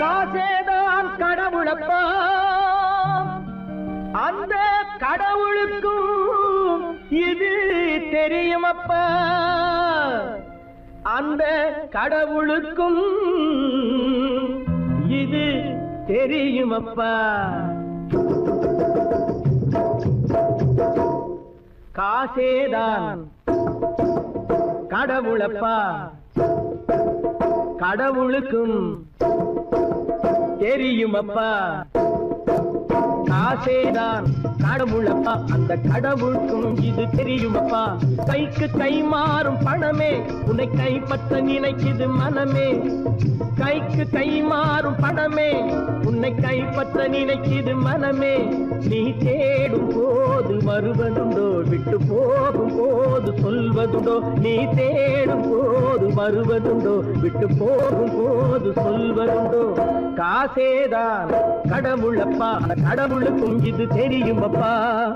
காசேதான் கடவுளப்பா அந்த கடவுளுக்கும் இது தெரியுமப்பா அந்த கடவுளுக்கும் இது தெரியுமப்பா காசேதான் கடவுளப்பா கடவுளுக்கும் தெரியுமப்பா காசேதான் கடவுளப்பா அந்த கடவுளுக்கும் இது தெரியுமப்பா கைக்கு கை மாறும் பணமே உன்னை கைப்பற்ற நினைக்குது மனமே கைக்கு கை மாறும் பணமே உன்னை கைப்பற்ற நினைக்குது மனமே நீ தேடும் போது வருவதுண்டோ விட்டு போகும் போது சொல்வதுண்டோ நீ தேடும் போது வருவதுண்டோ விட்டு போகும் போது சொல்வதுண்டோ காசேதான் கடவுளப்பா அந்த கடவுளுக்கும் இது தெரியுமப்பா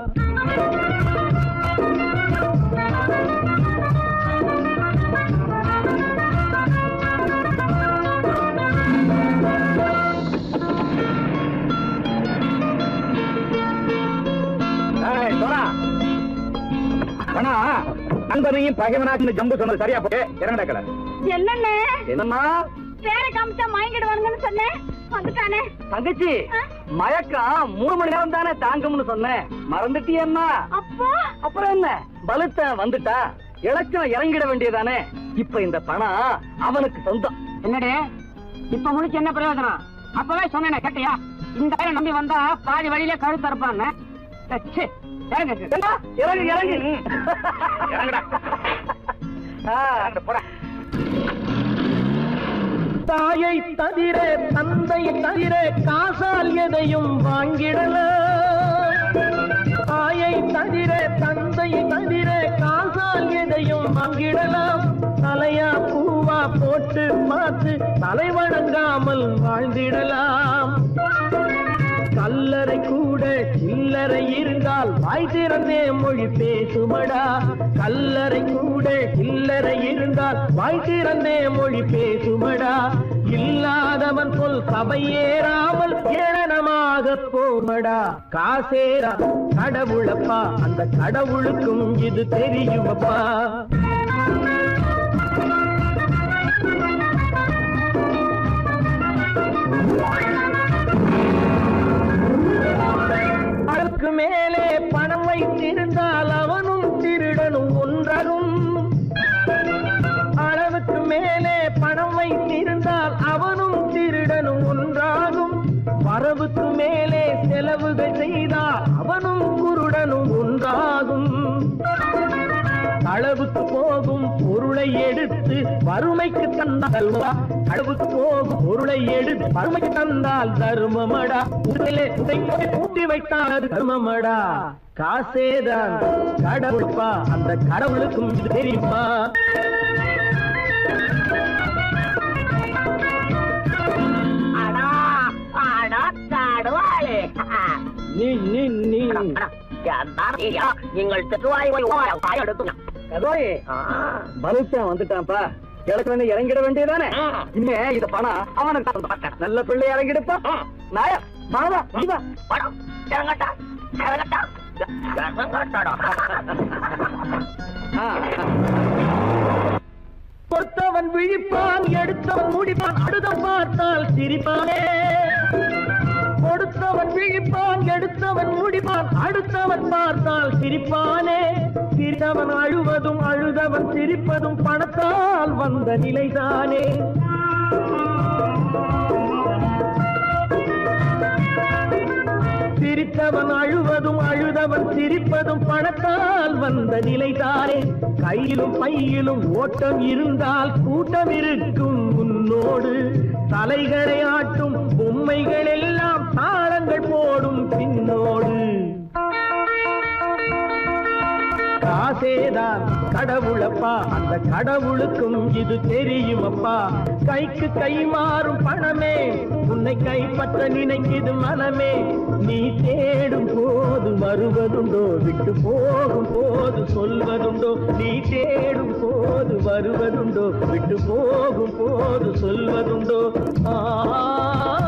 ஆனா நண்பனையும் பகைவனாச்சு ஜம்பு சொன்னது சரியா போட்டு இறங்கடக்கல என்னண்ணே என்னம்மா பேர காமிச்சா மயங்கிடுவானுங்கன்னு சொன்னேன் வந்துட்டானே தங்கச்சி மயக்கம் மூணு மணி நேரம் தானே தாங்கும்னு சொன்னேன் மறந்துட்டியம்மா அப்போ அப்புறம் என்ன பலுத்த வந்துட்டா இலச்சம் இறங்கிட வேண்டியதானே இப்ப இந்த பணம் அவனுக்கு சொந்தம் என்னடே இப்ப முடிச்சு என்ன பிரயோஜனம் அப்பவே சொன்னேனே கேட்டியா இந்த ஆளை நம்பி வந்தா பாதி வழியில கழுத்து இருப்பான்னு இறங்கு ஏண்டா, இறங்கு இறங்கு இறங்குடா ஆ, போடா தாயை தவிர தந்தை தவிர காசால் எதையும் வாங்கிடலாம் தாயை தவிர தந்தை தவிர காசால் எதையும் வாங்கிடலாம் தலையா பூவா போட்டு பார்த்து தலை வணங்காமல் வாழ்ந்திடலாம் கல்லறை கூட சில்லறை இருந்தால் வாய் திறந்தே மொழி பேசுமடா கல்லறை கூட சில்லறை இருந்தால் வாய் திறந்தே மொழி பேசுமடா இல்லாதவன் சொல் சபையேறாமல் ஏளனமாக போமடா காசேரா கடவுளப்பா அந்த கடவுளுக்கும் இது தெரியுமப்பா அதற்கு மேலே பணம் வைத்திருந்தால் அவனும் திருடனும் ஒன்றரும் அளவுக்கு மேலே பணம் வைத்திருந்தால் அவனும் திருடனும் ஒன்றாகும் வரவுக்கு மேலே செலவுகள் செய்தால் அவனும் குருடனும் ஒன்றாகும் அளவுக்கு போகும் பொருளை எடுத்து வறுமைக்கு தந்தால் அளவுக்கு போகும் பொருளை எடுத்து வறுமைக்கு தந்தால் தர்மமடா உடலே உடை கூட்டி வைத்தால் அது தர்மமடா காசேதான் கடவுள்ப்பா அந்த கடவுளுக்கும் இது தெரியுமா அடா அடா காடுவாளே நீ நீ நீ நீங்கள் திருவாய் வாய் எடுத்துங்க கதோய் பலுத்தன் வந்துட்டான்ப்பா கிழக்கு இறங்கிட வேண்டியதானே இனிமே இது பணம் அவனுக்கு தான். நல்ல பிள்ளை இறங்கிடுப்பா நாயா மாவா இவா படம் இறங்கட்டா இறங்கட்டா இறங்கட்டாடா ஆ, பொறுத்தவன் விழிப்பான் எடுத்தவன் முடிப்பான் அடுத்த பார்த்தால் சிரிப்பானே கொடுத்தவன் விழிப்பான் எடுத்தவன் முடிப்பான் அடுத்தவன் பார்த்தால் சிரிப்பானே சிரித்தவன் அழுவதும் அழுதவன் சிரிப்பதும் பணத்தால் வந்த நிலைதானே சிரித்தவன் அழுவதும் அழுதவன் சிரிப்பதும் பணத்தால் வந்த நிலைதானே கையிலும் பையிலும் ஓட்டம் இருந்தால் கூட்டம் இருக்கும் உன்னோடு தலைகளை ஆட்டும் பொம்மைகள் எல்லாம் தாளங்கள் போடும் பின்னோடு காசேதான் கடவுளப்பா அந்த கடவுளுக்கும் இது தெரியுமப்பா கைக்கு கை மாறும் பணமே உன்னை கைப்பற்ற நினைக்குது மனமே நீ தேடும் போது வருவதுண்டோ விட்டு போகும் போது சொல்வதுண்டோ நீ தேடும் போது வருவதுண்டோ விட்டு போகும் போது சொல்வதுண்டோ ஆ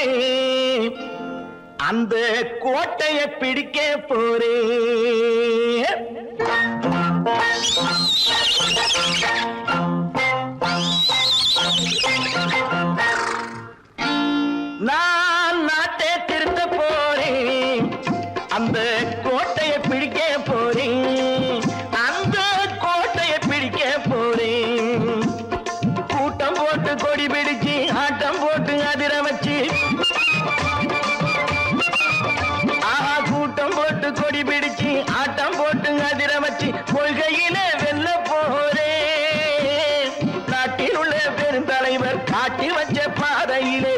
போறேன் அந்த கோட்டைய பிடிக்க போறேன் நான் நாட்டை திருத்த போறேன் அந்த கோட்டையை பிடிக்க போறேன் அந்த கோட்டையை பிடிக்க போறேன் கூட்டம் போட்டு கொடி பிடிச்சு ஆட்டம் போட்டு அதிர வச்சு ஆஹா கூட்டம் போட்டு கொடி பிடிச்சு ஆட்டம் போட்டு அதிர வச்சு கொள்கையில வெல்ல போறேன் நாட்டில் உள்ள பெருந்தலைவர் காட்டி வச்ச பாதையிலே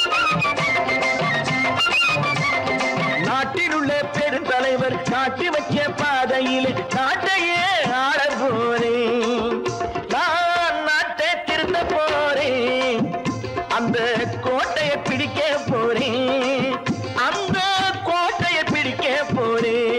நாட்டில் உள்ள பெருந்தலைவர் காட்டி வச்ச பாதையிலே நாட்டையே ஆள போறேன் நான் நாட்டை திருத்த போறேன் அந்த கோட்டையை பிடிக்க போறேன் அந்த கோட்டையை பிடிக்க போறேன்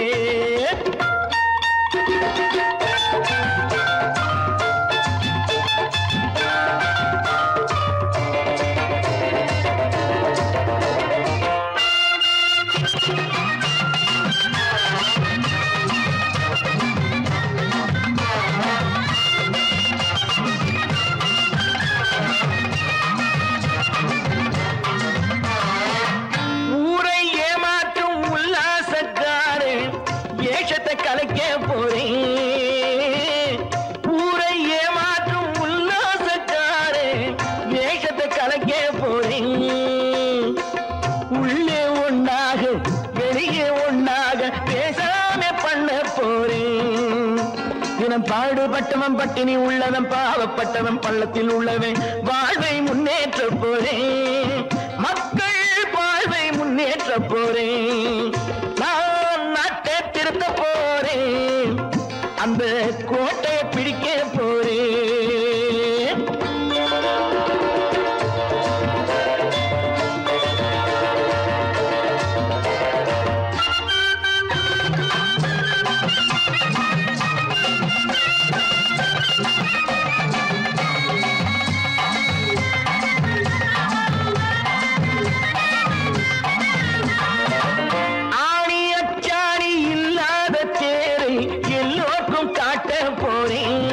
ஊரை ஏமாற்றும் உல்லாசக்காரு ஏஷத்தை கலைக்க போறேன் ஊரை ஏமாற்றும் உல்லாசக்காரு ஏஷத்தை கலைக்க போறேன் உள்ளே ஒண்ணாக வெளியே ஒண்ணாக பேசாம பண்ண போறேன் தினம் பாடுபட்டவன் பட்டினி உள்ளவன் பாவப்பட்டவன் பள்ளத்தில் உள்ளவன் வாழ்வை முன்னேற்ற போறேன் மக்கள் வாழ்வை முன்னேற்ற போறேன் நான் நாட்டை திருத்த போறேன் அந்த கோட்டையை பிடிக்க போறேன் ஆணி அச்சாணி இல்லாத தேரை எல்லோருக்கும் காட்ட போறேன்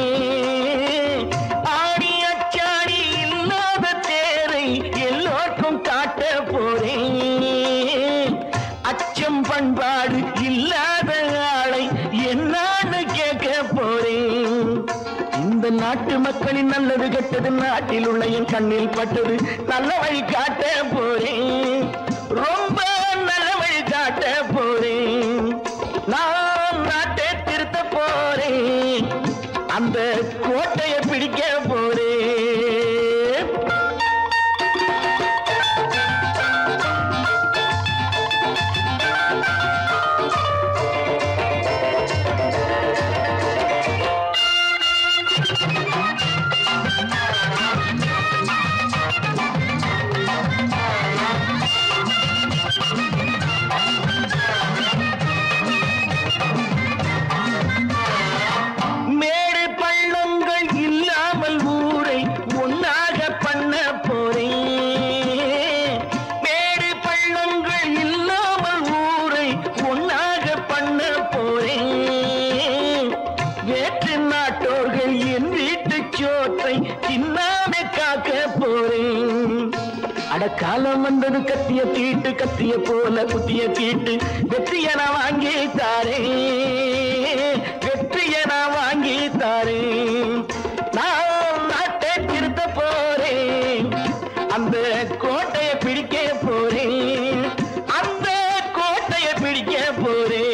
ஆணி அச்சாணி இல்லாத தேரை எல்லோருக்கும் காட்ட போறேன் அச்சம் பண்பாடு இல்லாத ஆளை என்னான்னு கேட்க போறேன் இந்த நாட்டு மக்களின் நல்லது கெட்டது நாட்டில் உள்ள என் கண்ணில் பட்டது நல்ல வழி காட்ட போறேன் ரொம்ப நல்ல வழி காட்ட போறேன் நான் நாட்டை திருத்த போறேன் அந்த கோட்டையை பிடிக்க போறேன் மேடு பள்ளங்கள் இல்லாமல் ஊரை ஒன்னாக பண்ண போறேன் மேடு பள்ளங்கள் இல்லாமல் ஊரை ஒன்னாக பண்ண போறேன் வேற்று நாட்டோர்கள் என் வீட்டு சோற்றை தின்னாமே காக்க போறேன் அட காலம் வந்தது கத்திய தீட்டு கத்திய போல குத்திய தீட்டு வெற்றிய நான் வாங்கி தாரேன் வெற்றிய நான் வாங்கி தாரேன் நான் நாட்டை திருத்த போறேன் அந்த கோட்டையை பிடிக்க போறேன் அந்த கோட்டையை பிடிக்க போறேன்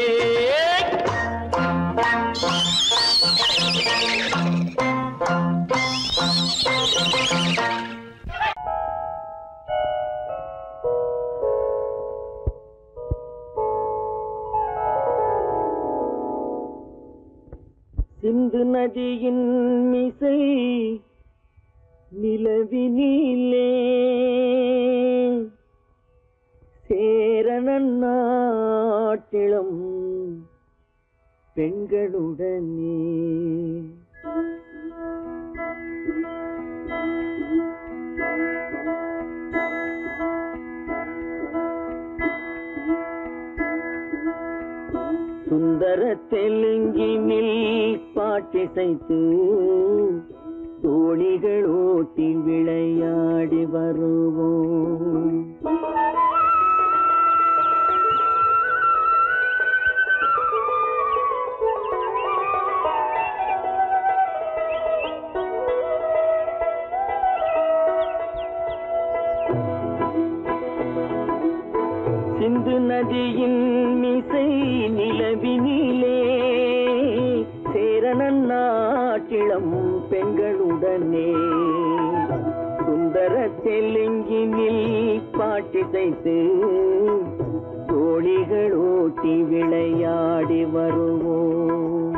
சிந்து நதியின் மிசை நிலவினிலே சேரணன் நாட்டிளம் பெண்களுடனே தெலுங்கினில் பாட்டிசைத்து தோணிகள் ஓட்டி விளையாடி வருவோம் சிந்து நதியின் மிசை நிலவினிலே சேரணன் நாட்டிளம் பெண்களுடனே சுந்தர தெலுங்கினில் பாட்டிசைத்து தோழிகள் ஓட்டி விளையாடி வருவோம்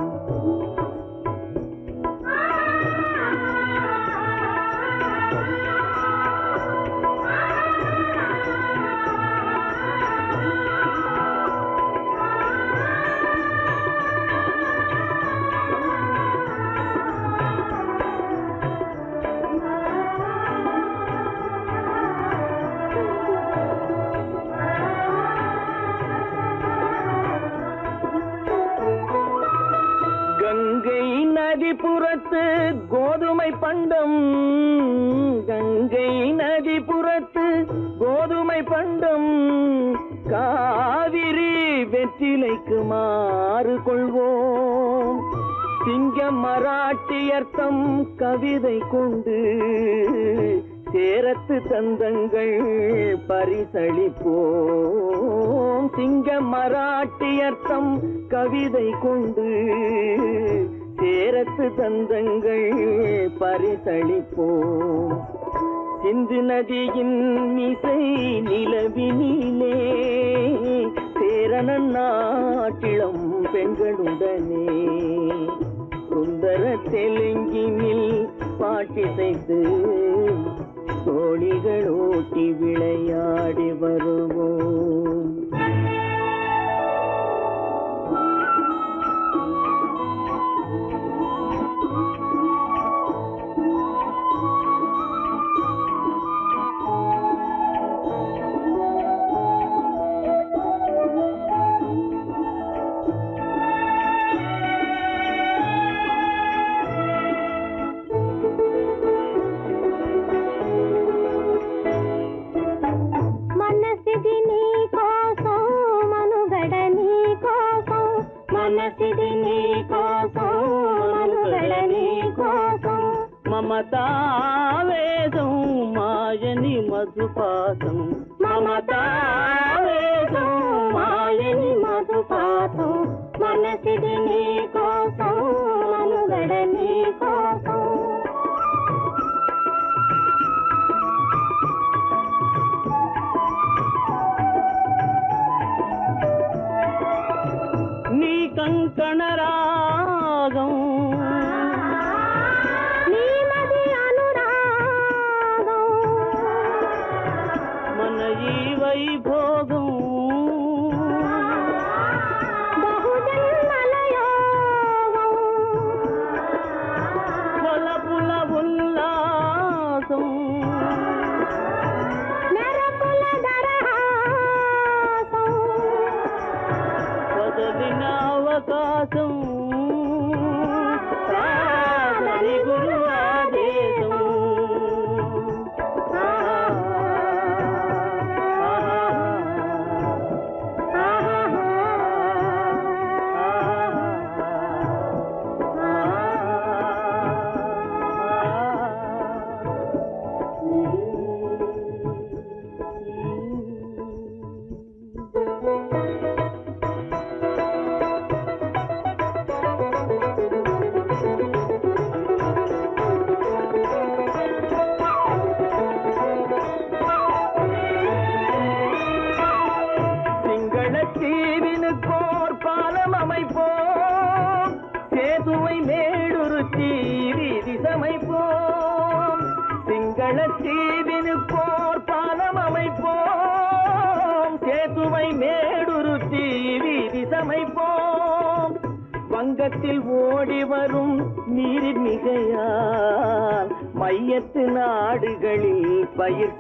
கங்கை நதிபுறத்து கோதுமை பண்டம் கங்கை நதிபுறத்து கோதுமை பண்டம் காவிரி வெற்றிலைக்கு மாறு கொள்வோம் சிங்க மராட்டியர்த்தம் கவிதை கொண்டு சேரத்து தந்தங்கள் பரிசளிப்போம் சிங்க மராட்டியர்த்தம் கவிதை கொண்டு சேரத்து தந்தங்கள் பரிசளிப்போம் சிந்து நதியின் மிசை நிலவினிலே சேரணன் நாட்டிளம் பெண்களுடனே சுந்தர தெலுங்கினில் பாட்டிசைத்து தோழிகள் ஓட்டி விளையாடி வருவோம் మనసిది నీ కోసం మనుగడ నీ కోసం మనసిది నీ కోసం మనుగడ నీ కోసం మమతావేదం మాయని మధుపాసం మమతావేదం మాయని మధుపాతం మనసిది నీ కోసం మనుగడ నీ కోసం నీ కంకణ రాగం నీమది అనురాగం మన ఈ వైభోగం బహుజన్మల యోగం కొలపుల ఉల్లాసం మెరపుల దరహాసం వదలిన అవకాశం కాదని గురు ఆదేశం ఆ, ఆ, சிங்களத்தீவினுக்கோர் பாலம் அமைப்போம் சேதுவை மேடுருத்தி வீதி சமைப்போம் சிங்களத்தீவினுக்கோர் பாலம் அமைப்போம் சேதுவை மேடுருத்தி வீதி சமைப்போம் வங்கத்தில் ஓடி வரும் நீரின் மிகையால் மையத்து நாடுகளில் பயிர்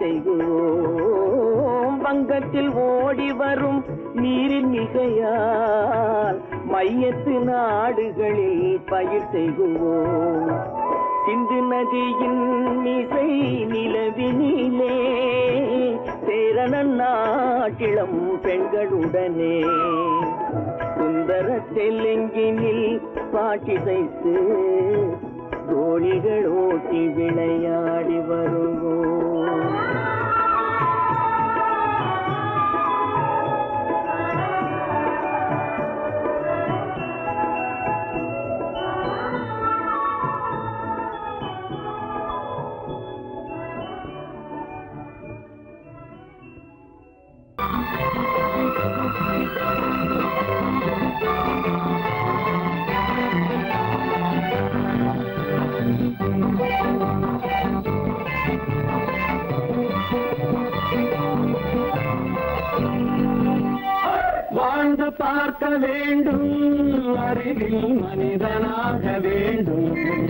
செய்கிறோம் வங்கத்தில் ஓடி வரும் நீரின் மிகையால் மையத்து நாடுகளில் பயிர் செய்குவோம் சிந்து நதியின் மிசை நிலவினிலே சேரணன் நாட்டிளம் பெண்களுடனே சுந்தர தெலுங்கினில் பாட்டிசைத்து தோழிகள் ஓட்டி விளையாடி வருவோம் வாழ்ந்து பார்க்க வேண்டும் அறிவில் மனிதனாக வேண்டும்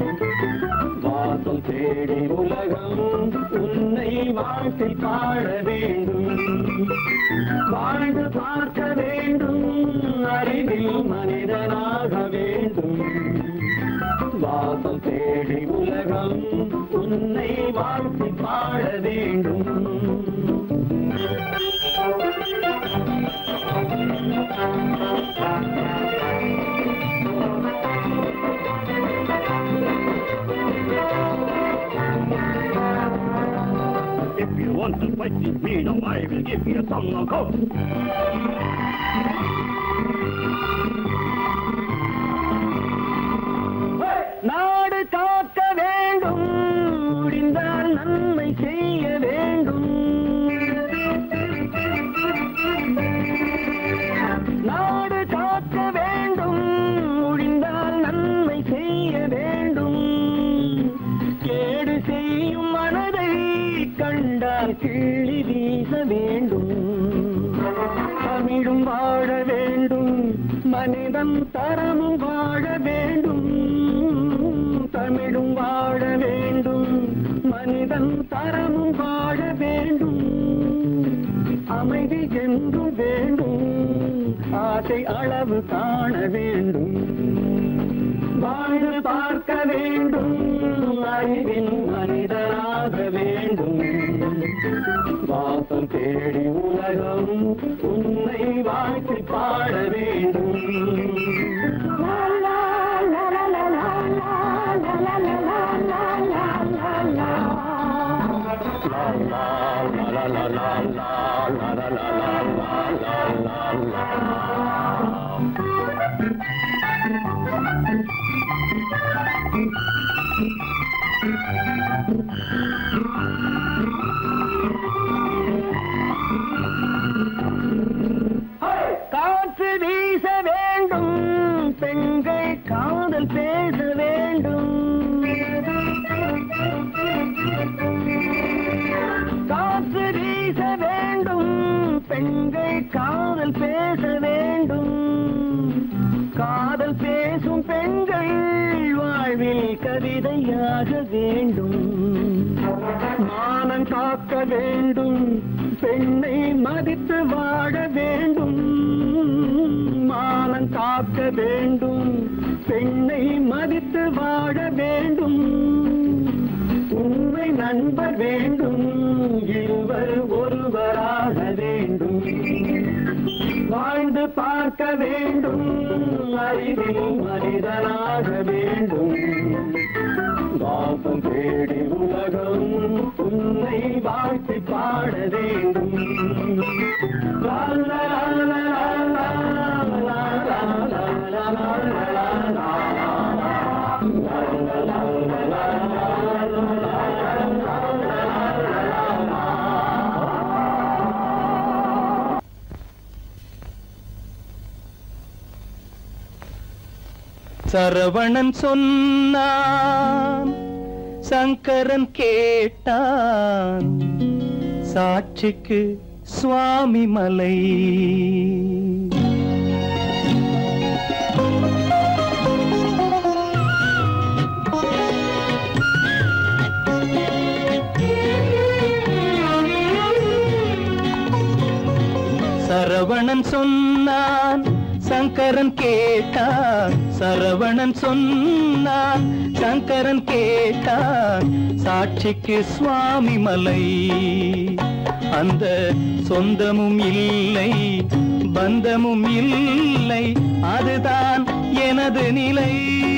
வாசல் தேடி உலகம் உன்னை வாழ்க்கை பாட வேண்டும் வாழ்ந்து பார்க்க வேண்டும் அறிவில் மனிதனாக வேண்டும் வாசல் தேடி உலகம் உன்னை வாழ்க்கை பாட வேண்டும் If you want to fight with me, now I will give you some of hope. நாடு காக்க வேண்டும் முடிந்தால் நன்மை செய்ய வேண்டும் நாடு காக்க வேண்டும் முடிந்தால் நன்மை செய்ய வேண்டும் கேடு செய்யும் மனதை கண்டால் கிள்ளி வீச வேண்டும் தமிழும் வாழ வேண்டும் மனிதன் தரமும் வாழ வேண்டும் தமிழும் வாழ வேண்டும் மனிதன் தரமும் வாழ வேண்டும் அமைதி என்றும் வேண்டும் ஆசை அளவு காண வேண்டும் வாழ்ந்து பார்க்க வேண்டும் அறிவின் மனிதனாக வேண்டும் வாசம் தேடி உலகம் உன்னை வாழ்க்கை பாட வேண்டும் காற்று வீச வேண்டும் பெண்கள் காதல் பேச வேண்டும் காற்று வீச வேண்டும் பெண்கள் காதல் பேச வேண்டும் காதல் பேசும் பெண்கள் வாழ்வில் கவிதையாக வேண்டும் மானம் காக்க வேண்டும் பெண்ணை மதித்து வாழ வேண்டும் மானம் காக்க வேண்டும் பெண்ணை மதித்து வாழ வேண்டும் உண்மை நண்பர் வேண்டும் இருவர் ஒருவராக வேண்டும் வாழ்ந்து பார்க்க வேண்டும் அறிவில் மனிதனாக வேண்டும் வாசம் தேடி உலகம் உன்னை வாழ்த்தி பாட வேண்டும் லா, லா, லா, லா, லா, லா, லா, லா, லா, லா, லா, லா, சரவணன் சொன்னான் சங்கரன் கேட்டான் சாட்சிக்கு சுவாமி மலை சரவணன் சொன்னான் சங்கரன் கேட்டான் சரவணன் சொன்னான் சங்கரன் கேட்டான் சாட்சிக்கு சுவாமி மலை அந்த சொந்தமும் இல்லை பந்தமும் இல்லை அதுதான் எனது நிலை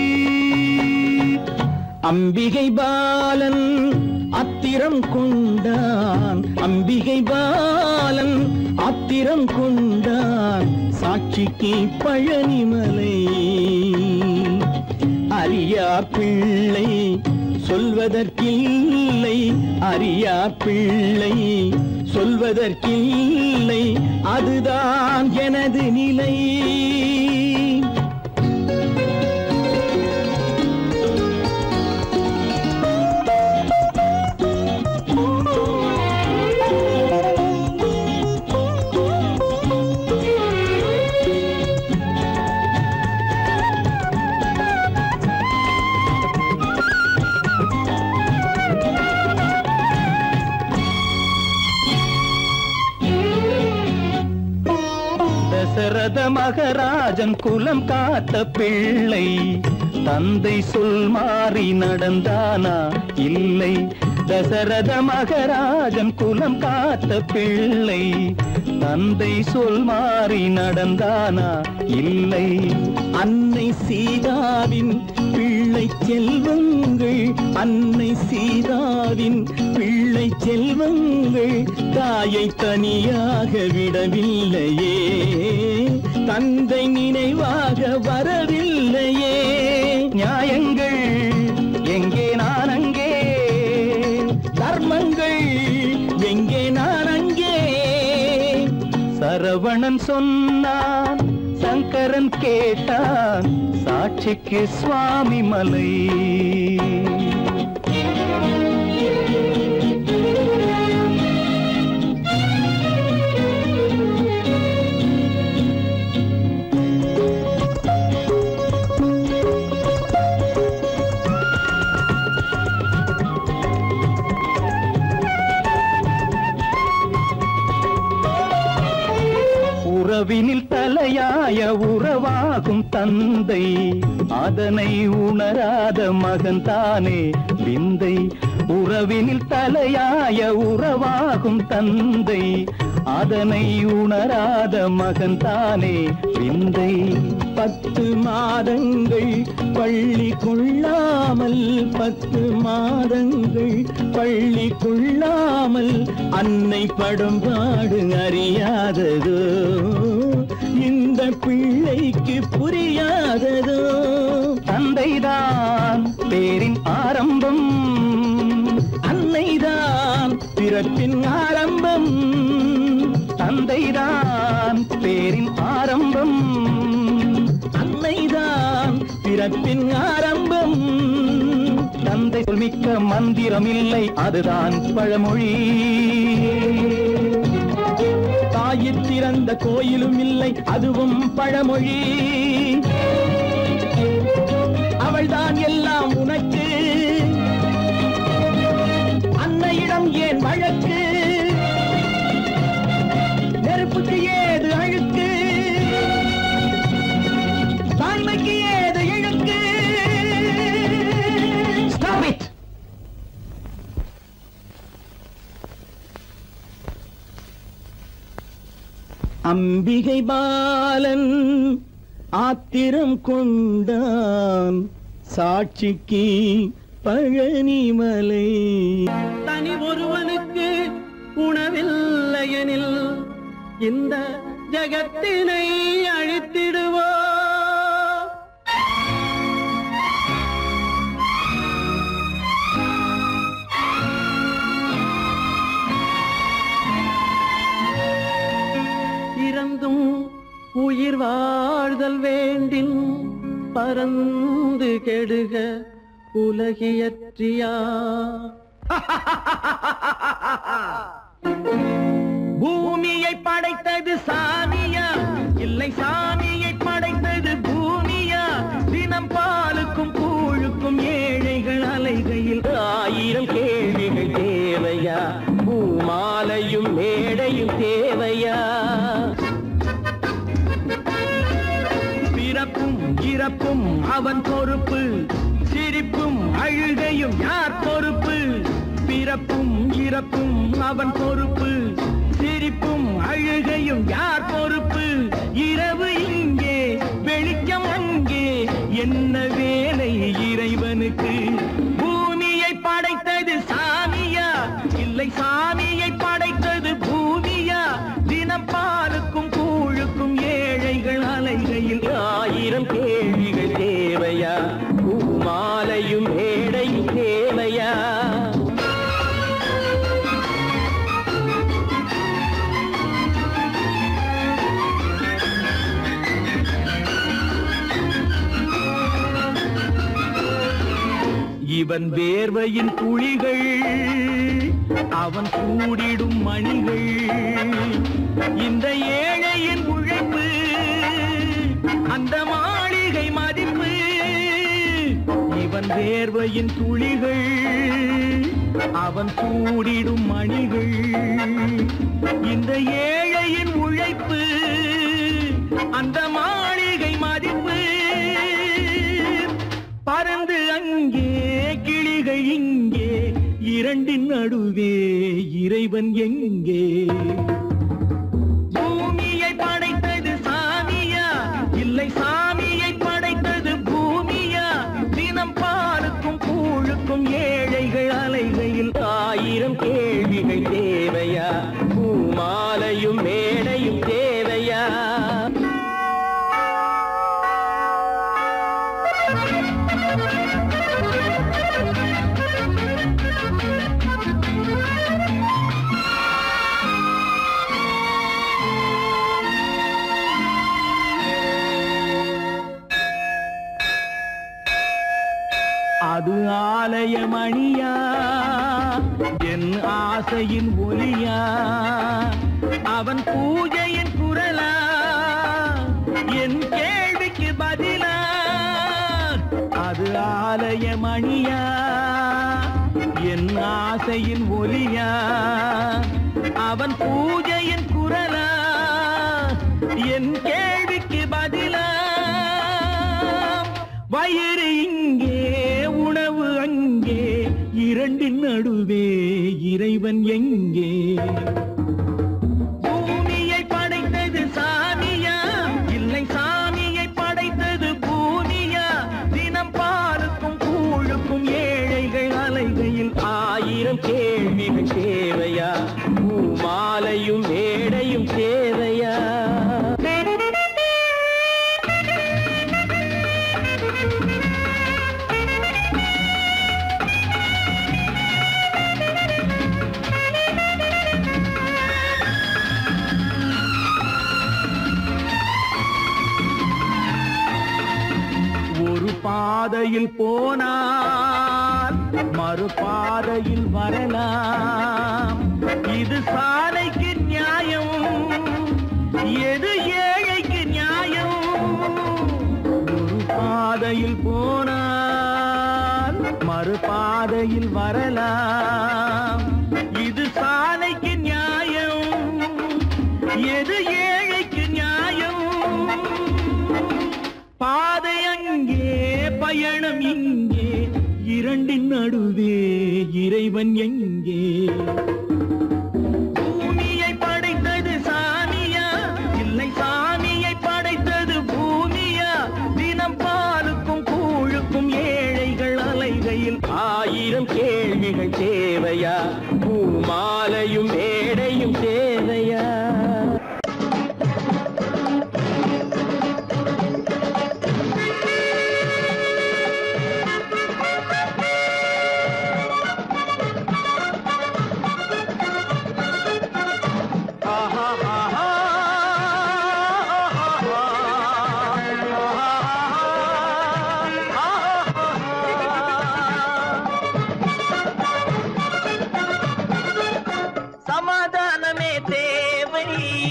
அம்பிகை பாலன் அத்திரம் கொண்டான் அம்பிகை பாலன் அத்திரம் கொண்டான் சாட்சிக்கு பழனிமலை அரியா பிள்ளை சொல்வதற்கில்லை அரியா பிள்ளை சொல்வதற்கில்லை அதுதான் எனது நிலை தசரத மகராஜன் குலம் காத்த பிள்ளை தந்தை சொல் மாறி நடந்தானா இல்லை தசரத மகராஜன் குலம் காத்த பிள்ளை தந்தை சொல் மாறி நடந்தானா இல்லை அன்னை சீதாவின் பிள்ளை செல்வங்கள் அன்னை சீதாவின் பிள்ளை செல்வங்கள் தாயை தனியாக விடவில்லையே தந்தை நினைவாக வரவில்லையே நியாயங்கள் எங்கே நான் அங்கே தர்மங்கள் எங்கே நான் அங்கே சரவணன் சொன்னான் சங்கரன் கேட்டான் சாட்சிக்கு சுவாமி மலை உறவினில் தலையாய உறவாகும் தந்தை அதனை உணராத மகன் தானே விந்தை உறவினில் தலையாய உறவாகும் தந்தை அதனை உணராத மகன் தானே விந்தை பத்து மாதங்கள் பள்ளி கொள்ளாமல் பத்து மாதங்கள் பள்ளி கொள்ளாமல் அன்னை படும் பாடு அறியாததோ இந்த பிள்ளைக்கு புரியாததோ தந்தைதான் பேரின் ஆரம்பம் அன்னைதான் பிறப்பின் ஆரம்பம் தந்தைதான் பேரின் ஆரம்பம் அன்னைதான் பிறப்பின் ஆரம்பம் தந்தை சொல்மிக்க மந்திரம் இல்லை அதுதான் பழமொழி தாயிற் திறந்த கோயிலும் இல்லை அதுவும் பழமொழி அவள்தான் எல்லாம் உனக்கு அன்னையிடம் ஏன் வழக்கு நெருப்புக்கு ஏது அழுக்கு தாய்மைக்கு ஏது இழுக்கு Stop it! அம்பிகை பாலன் ஆத்திரம் கொண்டான் சாட்சிக்கு பழனிமலை தனி ஒருவனுக்கு உணவில்லையெனில் இந்த ஜகத்தினை அழித்திடுவோ இறந்தும் உயிர் வாழ்தல் வேண்டின் பறந்து கெடுக உலகியற்றியா பூமியை படைத்தது சாமியா இல்லை சாமியை படைத்தது பூமியா தினம் பாலுக்கும் கூழுக்கும் ஏழைகள் அலைகையில் ஆயிரம் கேள்விகள் தேவையா பூமாலையும் மேடையும் தேவையா அவன் பொறுப்பு சிரிப்பும் அழுகையும் யார் பொறுப்பு பிறப்பும் இறப்பும் அவன் பொறுப்பு சிரிப்பும் அழுகையும் யார் பொறுப்பு இரவு இங்கே வெளிச்சம் அங்கே என்ன வேலை இறைவனுக்கு பூமியை படைத்தது சாமியா இல்லை சாமியை படைத்தது பூமியா தினம் பாலுக்கும் கூழுக்கும் ஏழைகள் அலைகையில் ஆயிரம் கேள்விகள் தேவையா பூமாலையும் மேடையும் தேவையா இவன் வேர்வையின் துளிகள் அவன் கூடிடும் மணிகள் இந்த ஏழையின் உழைப்பு அந்த மாளிகை மதிப்பு இவன் வேர்வையின் துளிகள் அவன் கூடிடும் மணிகள் இந்த ஏழையின் உழைப்பு அந்த மாளிகை மதிப்பு பறந்து அங்கே கிளிகை இங்கே இரண்டின் நடுவே இறைவன் எங்கே பூமியை படைத்தது சாமியா இல்லை சாமியை படைத்தது பூமியா தினம் பாலுக்கும் கூழுக்கும் ஏழைகள் அலைகையில் ஆயிரம் கேள்விகள் தேவையா பூமாலையும் மேடையும் தேவையா அது ஆலயமணியா என் ஆசையின் ஒலியா அவன் பூஜையின் குரலா என் கேள்விக்கு பதிலா அது ஆலயமணியா என் ஆசையின் ஒலியா அவன் பூஜையின் குரலா என் கேள்விக்கு பதிலா வயிறு இங்கே உணவு அங்கே இரண்டின் நடுவே இறைவன் எங்கே பூமியை படைத்தது சாமியா இல்லை சாமியை படைத்தது பூமியா தினம் பாலுக்கும் கூழுக்கும் ஏழைகள் அலைகையில் ஆயிரம் கேள்விகள் தேவையா பூமாலையும் மேடையும் தேவையா ஒரு பாதையில் போனால் மறு பாதையில் வரலாம் இது சாலைக்கு நியாயம் எது ஏழைக்கு நியாயம் ஒரு பாதையில் போனால் மறு பாதையில் வரலாம் இது சாலைக்கு நியாயம் எது ஏழைக்கு நியாயம் பாதை அங்கே பயணம் இங்கே இரண்டின் நடுவே இறைவன் எங்கே பூமியை படைத்தது சாமியா இல்லை சாமியை படைத்தது பூமியா தினம் பாலுக்கும் கூழுக்கும் ஏழைகள் அலைகையில் ஆயிரம் கேள்விகள் தேவையா பூமாலையும் மேடையும் தேவையா சமாதானமே தேவை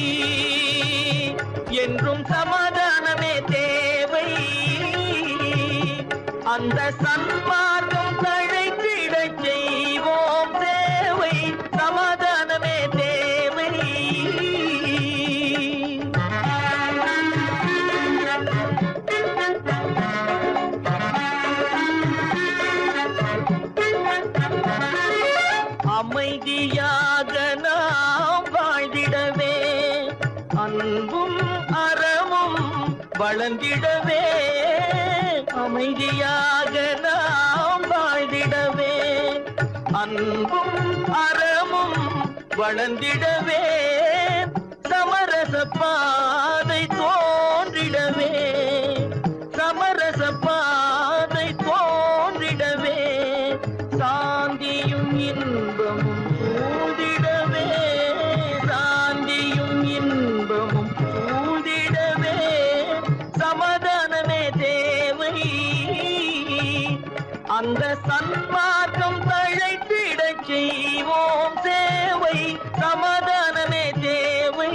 என்றும் சமாதானமே தேவை அந்த சன்மார்க்கம் தழைத்திடச் செய்வோம் தேவை சமாதானமே தேவை அமைதியாக நாம் வாழ்ந்திடவே அன்பும் அறமும் வளர்ந்திடவே அமைதியாக நாம் வாழ்ந்திடவே அன்பும் அறமும் வளர்ந்திடவே சமரச பாதை தோன்றிடவே சமரச பாதை தோன்றிடவே சாந்தியும் இன்பமும் சூழ்ந்திடவே சாந்தியும் இன்பமும் சூழ்ந்திடவே சமாதானமே தேவை அந்த சன்மார்க்கம் தழைத்திடச் செய்வோம் சேவை சமாதானமே தேவை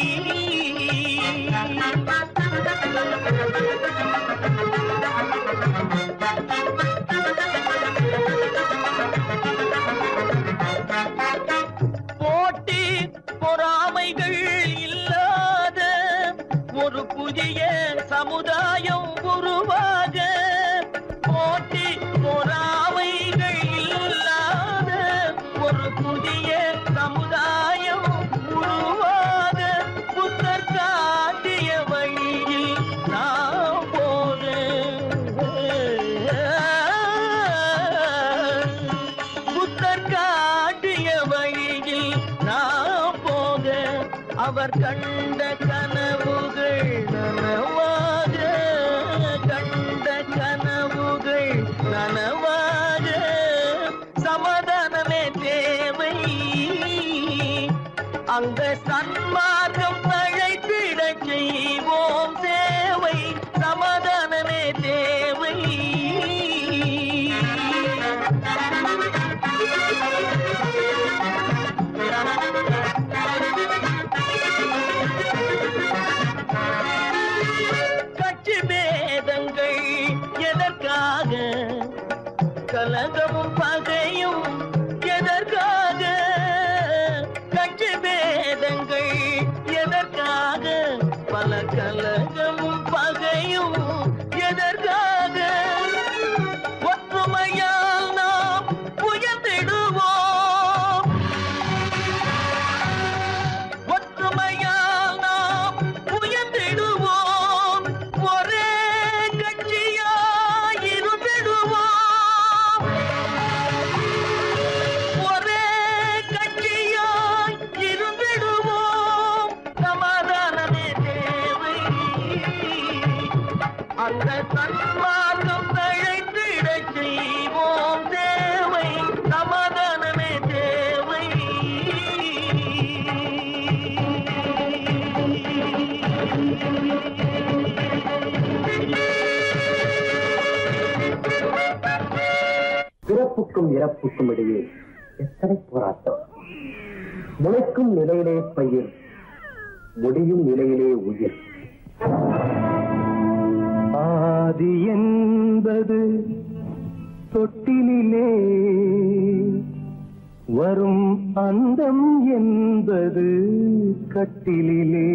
போட்டி பொறாமைகள் இல்லாத ஒரு புதிய சமுதாயம் உருவாக போட்டி பொறாமைகள் இல்லாத ஒரு புதிய சமுதாயம் உருவாக புத்தர் காட்டிய வழியில் நாம் போக புத்தர் காட்டிய வழியில் நாம் போக அவர் கண்ட கனவுகள் நனவாக கண்ட கனவுகள் நனவாக சமாதானமே தேவை அந்த சன்மார்க்கம் தழைத்திடச் செய்வோம் சேவை சமாதானமே தேவை கட்சி பேதங்கள் எதற்காக கலகமும் பகையும் எதற்காக கட்சி பேதங்கள் எதற்காக பல கலகமும் பகையும் எதற்காக ஒற்றுமையால் நாம் உயர்ந்திடுவோம் ஒற்றுமையால் நாம் உயர்ந்திடுவோம் ஒரே கட்சியாய் இருந்திடுவோம் ஒரே கட்சியாய் இருந்திடுவோம் சமாதானமே தேவை அந்த சன்மார்க்கம் தழைத்திடச் செய்வோம் தேவை சமாதானமே தேவை பிறப்புக்கும் இறப்புக்கும் இடையே எத்தனை போராட்டம் முளைக்கும் நிலையிலே பயிர் முடியும் நிலையிலே உயிர் ஆதி என்பது தொட்டிலே வரும் அந்தம் என்பது கட்டிலே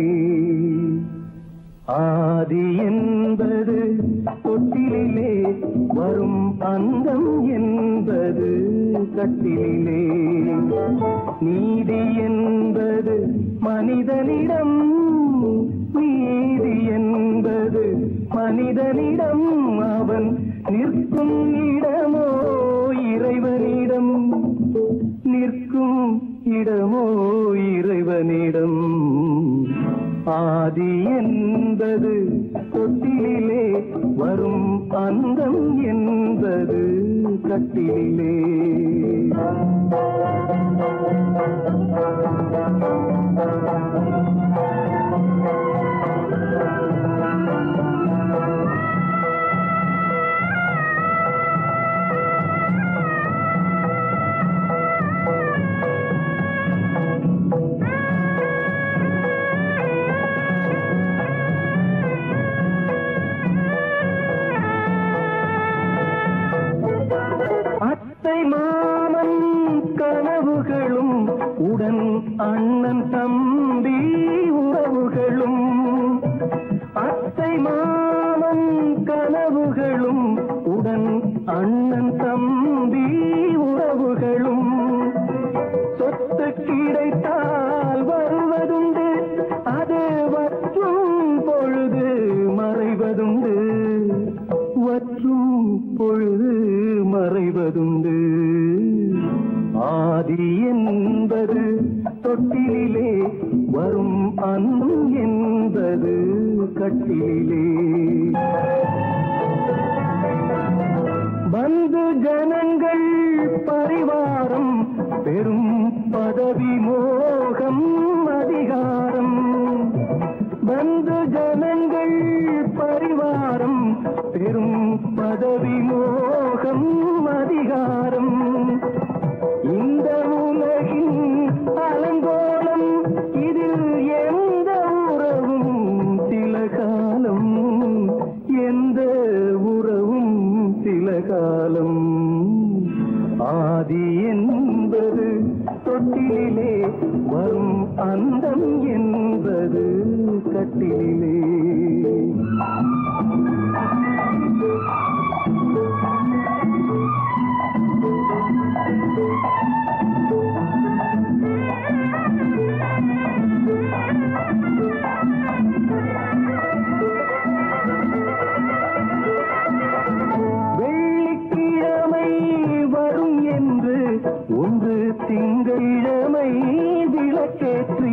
ஆதி என்பது தொட்டிலே வரும் அந்தம் என்பது கட்டிலே நீதி என்பது மனிதனிடம் நீதி என்பது மனிதனிடம் அவன் நிற்கும் இடமோ இறைவனிடம் நிற்கும் இடமோ இறைவனிடம் ஆதி என்பது தொட்டிலே வரும் அந்தம் என்பது கட்டிலே அத்தை மாமன் கனவுகளும் உடன் அண்ணன் தம்பி உறவுகளும் அத்தை மாமன் கனவுகளும் உடன் அண்ணன் தம்பி உறவுகளும் கிடைத்தால் வருவதுண்டு அது வற்றும் பொழுது மறைவதுண்டு வற்றும் பொழுது மறைவதுண்டு ஆதி என்பது தொட்டிலே வரும் அன்பும் என்பது கட்டிலே வந்து ஜனங்கள் பரிவாரம் பெரும் பதவி மோகம் அதிகாரம் வந்து ஜனங்கள் பரிவாரம் பெரும் பதவி மோகம் அதிகாரம் இந்த உலகின் அலங்கோலம் இதில் எந்த உறவும் சில காலம் எந்த உறவும் சில காலம் ஆதி என்பது தொட்டிலே வரும் அந்தம் என்பது கட்டிலே வெள்ளிக்கிழமை வரும் என்று ஒன்று திங்களிழமை விளக்கேற்றி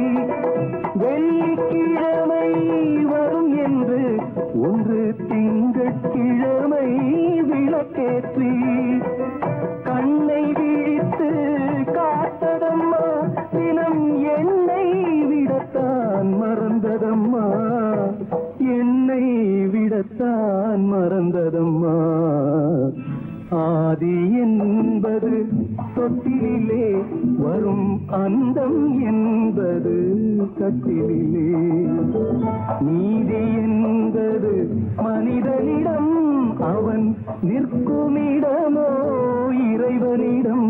வெள்ளிக்கிழமை வரும் என்று ஒன்று திங்கட்கிழமை விளக்கேற்றி கண்ணை விழித்து காத்ததம்மா தினம் என்னை விடத்தான் மறந்ததம்மா என்னை விடத்தான் மறந்ததம்மா ஆதி என்பது தொட்டிலே வரும் அந்தம் என்பது கட்டிலே நீதி என்பது மனிதனிடம் அவன் நிற்குமிடமோ இறைவனிடம்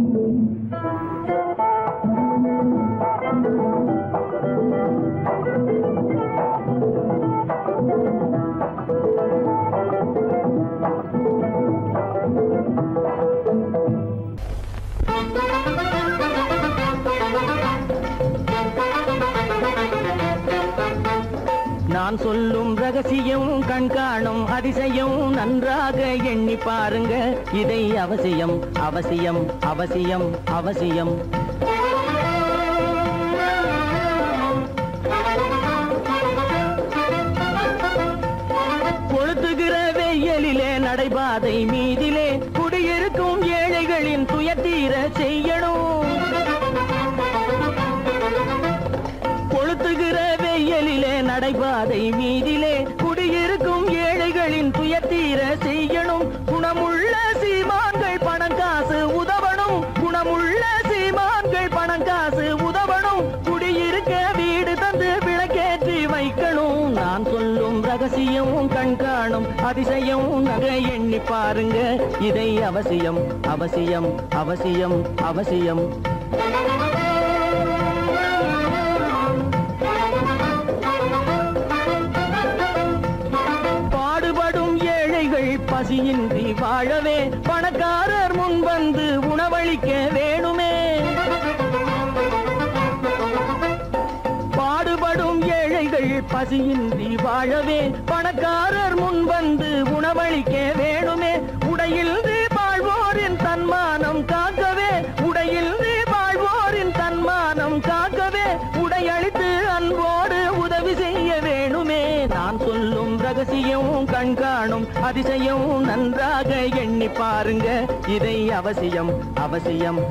நான் சொல்லும் ரகசியம் கண்காணும் அதிசயம் நன்றாக எண்ணி பாருங்க இதை அவசியம் அவசியம் அவசியம் அவசியம் கொளுத்துகிற வெயிலிலே நடைபாதை மீதிலே குடியிருக்கும் ஏழைகளின் துயத்தீர செய்யணும் கொளுத்துகிற வெயிலிலே நடைபாதை மீதிலே குடியிருக்கும் ஏழைகளின் துயத்தீர செய்யணும் குணமுள்ள சீமான்கள் பணம் காசு உதவணும் குணமுள்ள சீமான்கள் பணம் காசு உதவணும் குடியிருக்க வீடு தந்து விளக்கேற்றி வைக்கணும் நான் சொல்லும் ரகசியம் கண்காணும் அதிசயம் நகை எண்ணி பாருங்க இதை அவசியம் அவசியம் அவசியம் அவசியம் பாடுபடும் ஏழைகள் பசியின்றி வாழவே பணக்காரர் முன் வந்து உணவளிக்க வேணுமே பாடுபடும் ஏழைகள் பசியின்றி வாழவே பணக்காரர் முன் வந்து உணவளிக்க வேணுமே உடையில் வாழ்வோரின் தன்மானம் காக்கவே உடையில் வாழ்வோரின் தன்மானம் காக்கவே உடையளித்து அன்போடு உதவி செய்ய வேணுமே நான் சொல்லும் ரகசியம் கண்காணும் அதிசயம் நன்றாக எண்ணி பாருங்க இதை அவசியம் அவசியம்